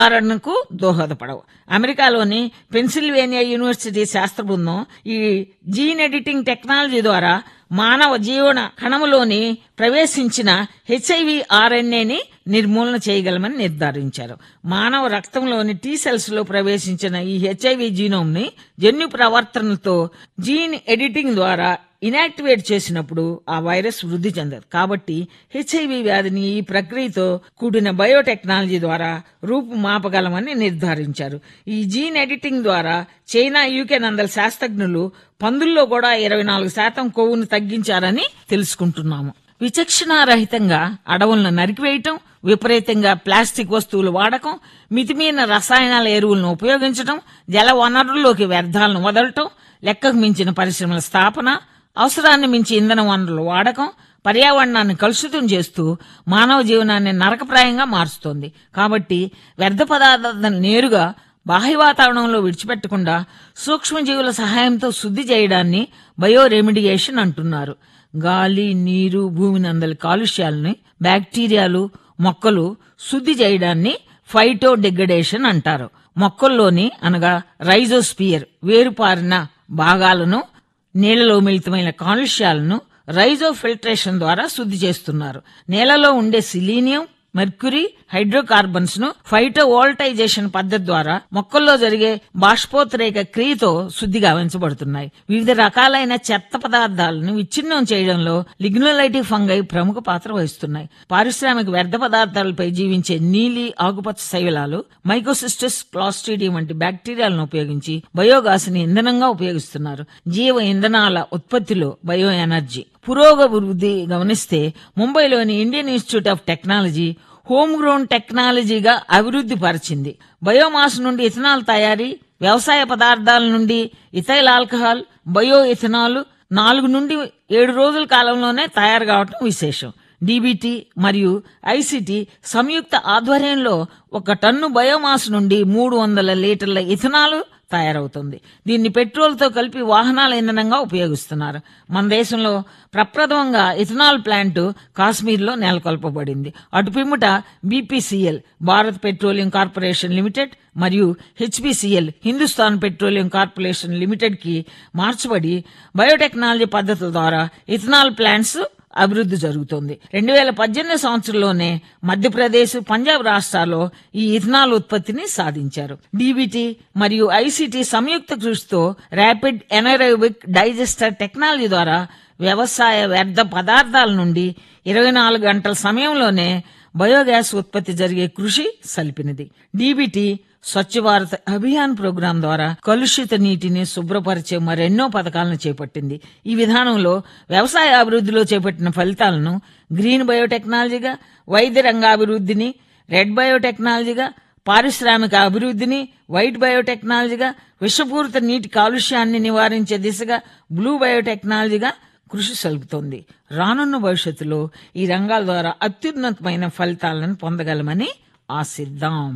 నివారణకు దోహదపడవు అమెరికాలోని Pennsylvania university శాస్త్ర బృందం ఈ జీన్ ఎడిటింగ్ టెక్నాలజీ ద్వారా మానవ జీవన కణములోని ప్రవేశించిన హెచ్ఐవి ఆర్ఎన్ఏని నిర్మూలన చేయగలమని నిర్ధారించారు మానవ రక్తంలోని టీ సెల్స్ లో ప్రవేశించిన ఈ హెచ్ఐవి జీనోమ్ ని జన్యు ప్రవర్తనతో జీన్ ఎడిటింగ్ ద్వారా ఇనాక్టివేట్ చేసినప్పుడు ఆ వైరస్ వృద్ధి చెందదు కాబట్టి హెచ్ఐవి వ్యాధిని ఈ ప్రక్రియతో కూడిన బయోటెక్నాలజీ ద్వారా రూపుమాపగలమని నిర్ధారించారు ఈ జీన్ ఎడిటింగ్ ద్వారా చైనా యూకే నందల శాస్త్రజ్ఞులు పందుల్లో కూడా ఇరవై నాలుగు శాతం కొవ్వును తగ్గించారని తెలుసుకుంటున్నాము విచక్షణారహితంగా అడవులను నరికివేయటం విపరీతంగా ప్లాస్టిక్ వస్తువుల వాడకం మితిమీరిన రసాయనాల ఎరువులను ఉపయోగించడం జల వనరుల్లోకి వ్యర్థాలను వదలటం లెక్కకు మించిన పరిశ్రమల స్థాపన అవసరాన్ని మించి ఇంధన వనరుల వాడకం పర్యావరణాన్ని కలుషితం చేస్తూ మానవ జీవనాన్ని నరకప్రాయంగా మారుస్తోంది కాబట్టి వ్యర్థ పదార్థాలను నేరుగా బాహ్య వాతావరణంలో విడిచిపెట్టకుండా సూక్ష్మజీవుల సహాయంతో శుద్ధి చేయడాన్ని బయో రెమిడియేషన్ అంటున్నారు గాలి నీరు భూమి నందలి కాలుష్యాలని బ్యాక్టీరియాలు మొక్కలు శుద్ధి చేయడాన్ని ఫైటో డిగ్రడేషన్ అంటారు మొక్కల్లోని అనగా రైజోస్పియర్ వేరుపారిన భాగాలను నీళ్లలో మిళితమైన కాలుష్యాలను రైజో ఫిల్ట్రేషన్ ద్వారా శుద్ధి చేస్తున్నారు నేలలో ఉండే సిలీనియం మెర్క్యూరీ హైడ్రోకార్బన్స్ ను ఫైటో వోల్టైజేషన్ పద్ధతి ద్వారా మొక్కల్లో జరిగే బాష్పోత్రేక క్రియతో శుద్ధి గావించబడుతున్నాయి వివిధ రకాలైన చెత్త పదార్థాలను విచ్ఛిన్నం చేయడంలో లిగ్నోలైటిక్ ఫంగై ప్రముఖ పాత్ర వహిస్తున్నాయి పారిశ్రామిక వ్యర్థ పదార్థాలపై జీవించే నీలి ఆకుపచ్చ శైవలాలు మైకోసిస్టస్ క్లాస్ట్రీడియం వంటి బ్యాక్టీరియాలను ఉపయోగించి బయోగాస్ ని ఇంధనంగా ఉపయోగిస్తున్నారు జీవ ఇంధనాల ఉత్పత్తిలో బయో ఎనర్జీ పురోగభివృద్ధి గమనిస్తే ముంబైలోని Indian Institute of Technology home grown టెక్నాలజీగా అభివృద్ధి పరిచింది బయోమాస్ నుండి ఇథనాల్ తయారీ వ్యవసాయ పదార్థాల నుండి ఇథైల్ ఆల్కహాల్ బయో ఇథనాల్ నాలుగు నుండి ఏడు రోజుల కాలంలోనే తయారు కావటం విశేషం డీబీటీ మరియు ఐసిటి సంయుక్త ఆధ్వర్యంలో ఒక టన్ను బయోమాస్ నుండి మూడు వందల లీటర్ల ఇథనాల్ తయారవుతుంది దీన్ని పెట్రోల్తో కలిపి వాహనాల ఇంధనంగా ఉపయోగిస్తున్నారు మన దేశంలో ప్రప్రథమంగా ఇథనాల్ ప్లాంట్ కాశ్మీర్లో నెలకొల్పబడింది అటు పిమ్మట BPCL Bharat petroleum corporation limited మరియు HPCL Hindustan petroleum corporation limited కి మార్చబడి బయోటెక్నాలజీ పద్ధతుల ద్వారా ఇథనాల్ ప్లాంట్స్ అభివృద్ధి జరుగుతోంది రెండు వేల పద్దెనిమిది సంవత్సరంలోనే మధ్యప్రదేశ్ పంజాబ్ రాష్ట్రాల్లో ఈ ఇథనాల్ ఉత్పత్తిని సాధించారు డీబీటీ మరియు ఐసీటీ సంయుక్త కృషితో ర్యాపిడ్ ఎనరోబిక్ డైజెస్టర్ టెక్నాలజీ ద్వారా వ్యవసాయ వ్యర్థ పదార్థాల నుండి ఇరవై నాలుగు గంటల సమయంలోనే బయోగ్యాస్ ఉత్పత్తి జరిగే కృషి సలిపినది డీబీటీ స్వచ్ఛ భారత్ అభియాన్ ప్రోగ్రాం ద్వారా కలుషిత నీటిని శుభ్రపరిచే మరెన్నో పథకాలను చేపట్టింది ఈ విధానంలో వ్యవసాయ అభివృద్ధిలో చేపట్టిన ఫలితాలను గ్రీన్ బయోటెక్నాలజీగా వైద్య రంగాభివృద్ధిని రెడ్ బయోటెక్నాలజీగా పారిశ్రామిక అభివృద్ధిని వైట్ బయోటెక్నాలజీగా విషపూరిత నీటి కాలుష్యాన్ని నివారించే దిశగా బ్లూ బయోటెక్నాలజీగా కృషి సలుపుతోంది రానున్న భవిష్యత్తులో ఈ రంగాల ద్వారా అత్యున్నతమైన ఫలితాలను పొందగలమని ఆశిద్దాం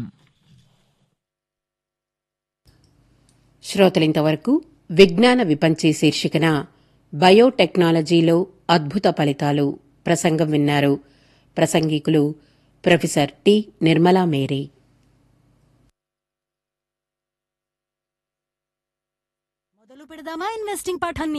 శ్రోతలింతవరకు విజ్ఞాన విపంచే శీర్షికన బయోటెక్నాలజీలో అద్భుత ఫలితాలు ప్రసంగం విన్నారు ప్రసంగికులు ప్రొఫెసర్ టి నిర్మలా మేరీ మొదలు పెడదామా ఇన్వెస్టింగ్ పాఠాన్ని